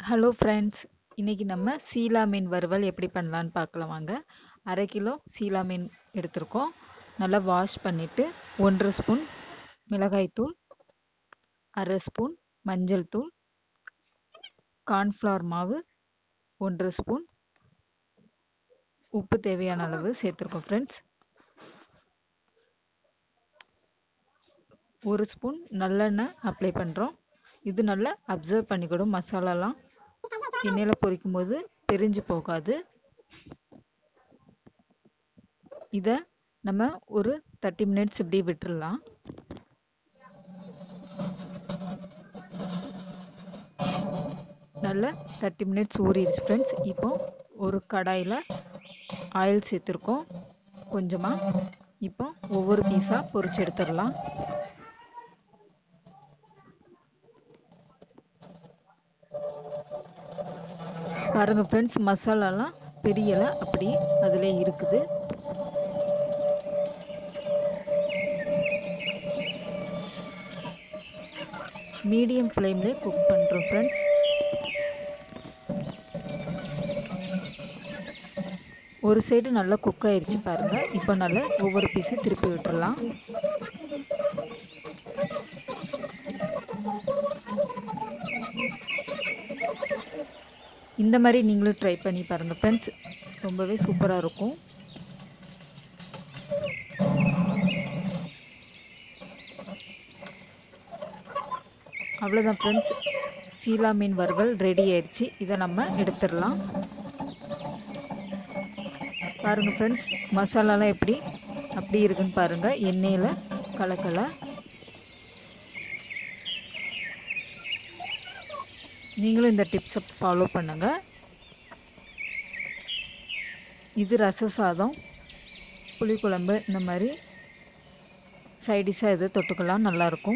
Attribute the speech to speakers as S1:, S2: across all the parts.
S1: hello friends இன்னைக்கு நம்ம சீலா மீன் வறுவல் எப்படி பண்ணலான்னு பார்க்கலாம் வாங்க அரை கிலோ சீலா மீன் எடுத்திருக்கோம் நல்லா வாஷ் பண்ணிவிட்டு ஒன்றரை ஸ்பூன் மிளகாய்த்தூள் அரை ஸ்பூன் மஞ்சள் தூள் கார்ன்ஃப்ளவர் மாவு ஒன்றரை ஸ்பூன் உப்பு தேவையான அளவு சேர்த்துருக்கோம் ஃப்ரெண்ட்ஸ் ஒரு ஸ்பூன் நல்லெண்ணெய் அப்ளை பண்ணுறோம் இது நல்லா அப்சர்வ் பண்ணிக்கிடும் மசாலாலாம் எண்ணெயில் பொரிக்கும் போது பிரிஞ்சு போகாது இதை நம்ம ஒரு தேர்ட்டி மினிட்ஸ் இப்படி விட்டுடலாம் நல்லா தேர்ட்டி மினிட்ஸ் ஊறிடுச்சு ஃப்ரெண்ட்ஸ் இப்போ ஒரு கடாயில் ஆயில் சேர்த்துருக்கோம் கொஞ்சமாக இப்போ ஒவ்வொரு பீஸாக பொரிச்சு எடுத்துடலாம் பாருங்கள் ஃப்ரெண்ட்ஸ் மசாலாலாம் பெரியலை அப்படி அதில் இருக்குது மீடியம் ஃப்ளேம்லேயே குக் பண்ணுறோம் ஃப்ரெண்ட்ஸ் ஒரு சைடு நல்லா குக் ஆயிடுச்சு பாருங்கள் இப்போ நல்லா ஒவ்வொரு பீஸும் திருப்பி விட்டுறலாம் இந்த மாதிரி நீங்களும் ட்ரை பண்ணி பாருங்கள் ஃப்ரெண்ட்ஸ் ரொம்பவே சூப்பராக இருக்கும் அவ்வளோதான் ஃப்ரெண்ட்ஸ் சீலா மீன் வறுவல் ரெடி ஆயிடுச்சு இதை நம்ம எடுத்துடலாம் பாருங்கள் ஃப்ரெண்ட்ஸ் மசாலாலாம் எப்படி அப்படி இருக்குன்னு பாருங்கள் எண்ணெயில் கலக்கலை நீங்களும் இந்த டிப்ஸை ஃபாலோ பண்ணுங்கள் இது ரச சாதம் புளிக்குழம்பு இந்த மாதிரி சைடிஷாக எது தொட்டுக்கலாம் நல்லாயிருக்கும்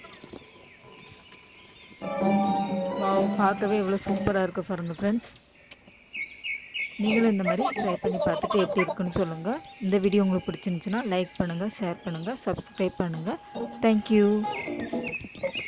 S1: வாவ் பார்க்கவே எவ்வளோ சூப்பராக இருக்குது பாருங்கள் ஃப்ரெண்ட்ஸ் நீங்களும் இந்த மாதிரி ட்ரை பண்ணி பார்த்துட்டு எப்படி இருக்குன்னு சொல்லுங்கள் இந்த வீடியோ உங்களுக்கு பிடிச்சிருந்துச்சுன்னா லைக் பண்ணுங்கள் ஷேர் பண்ணுங்கள் சப்ஸ்கிரைப் பண்ணுங்கள் தேங்க்யூ